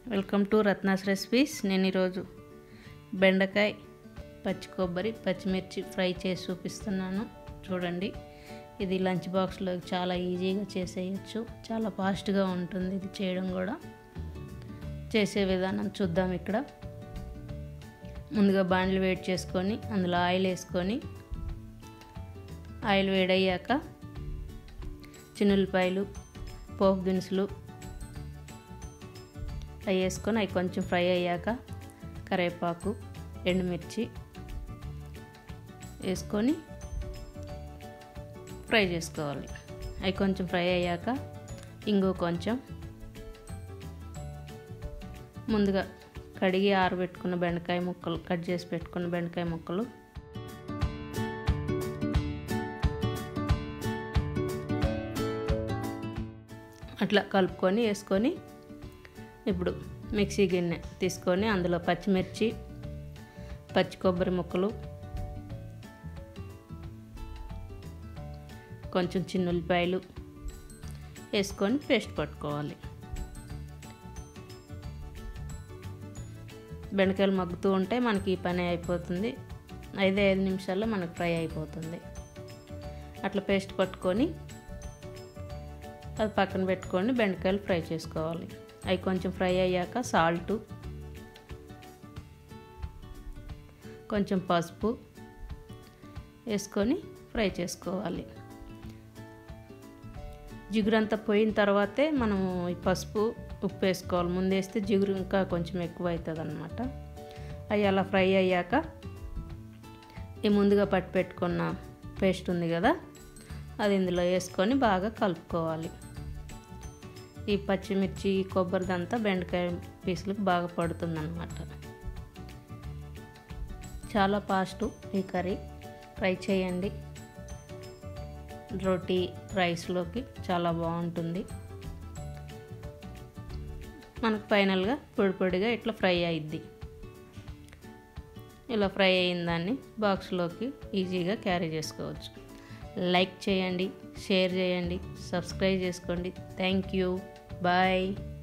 welcome to Ratna's recipes నేను ఈరోజు బెండకాయ పచ్చి కొబ్బరి పచ్చిమిర్చి ఫ్రై చేసి చూపిస్తున్నాను చూడండి ఇది లంచ్ బాక్స్లో చాలా ఈజీగా చేసేయచ్చు చాలా ఫాస్ట్గా ఉంటుంది ఇది చేయడం కూడా చేసే విధానం చూద్దాం ఇక్కడ ముందుగా బాండ్లు వేడి చేసుకొని అందులో ఆయిల్ వేసుకొని ఆయిల్ వేడయ్యాక చిన్నులపాయలు పోపు దినుసులు అవి వేసుకొని అవి కొంచెం ఫ్రై అయ్యాక కరివేపాకు ఎండుమిర్చి వేసుకొని ఫ్రై చేసుకోవాలి అవి కొంచెం ఫ్రై అయ్యాక ఇంగు కొంచెం ముందుగా కడిగి ఆరబెట్టుకున్న బెండకాయ ముక్కలు కట్ చేసి పెట్టుకున్న బెండకాయ ముక్కలు అట్లా కలుపుకొని వేసుకొని ఇప్పుడు మిక్సీ గిన్నె తీసుకొని అందులో పచ్చిమిర్చి పచ్చి కొబ్బరి ముక్కలు కొంచెం చిన్న ఉల్లిపాయలు వేసుకొని పేస్ట్ పట్టుకోవాలి బెండకాయలు మగ్గుతూ ఉంటే మనకి ఈ పని అయిపోతుంది ఐదే ఐదు నిమిషాల్లో మనకు ఫ్రై అయిపోతుంది అట్లా పేస్ట్ పట్టుకొని అది పక్కన పెట్టుకొని బెండకాయలు ఫ్రై చేసుకోవాలి అవి కొంచెం ఫ్రై అయ్యాక సాల్టు కొంచెం పసుపు వేసుకొని ఫ్రై చేసుకోవాలి జిగురంతా పోయిన తర్వాతే మనము ఈ పసుపు ఉప్పు వేసుకోవాలి ముందు వేస్తే జిగురు ఇంకా కొంచెం ఎక్కువ అవుతుంది అనమాట అవి అలా ఫ్రై అయ్యాక ఈ ముందుగా పట్టి పెట్టుకున్న పేస్ట్ ఉంది కదా అది ఇందులో వేసుకొని బాగా కలుపుకోవాలి ఈ పచ్చిమిర్చి కొబ్బరిదంతా బెండకాయ పీసులకు బాగా పడుతుందన్నమాట చాలా ఫాస్ట్ ఈ కర్రీ ట్రై చేయండి రోటీ రైస్లోకి చాలా బాగుంటుంది మనకు ఫైనల్గా పొడి పొడిగా ఇట్లా ఫ్రై అయింది ఇలా ఫ్రై అయిన దాన్ని బాక్స్లోకి ఈజీగా క్యారీ చేసుకోవచ్చు లైక్ చేయండి షేర్ చేయండి సబ్స్క్రైబ్ చేసుకోండి థ్యాంక్ యూ బాయ్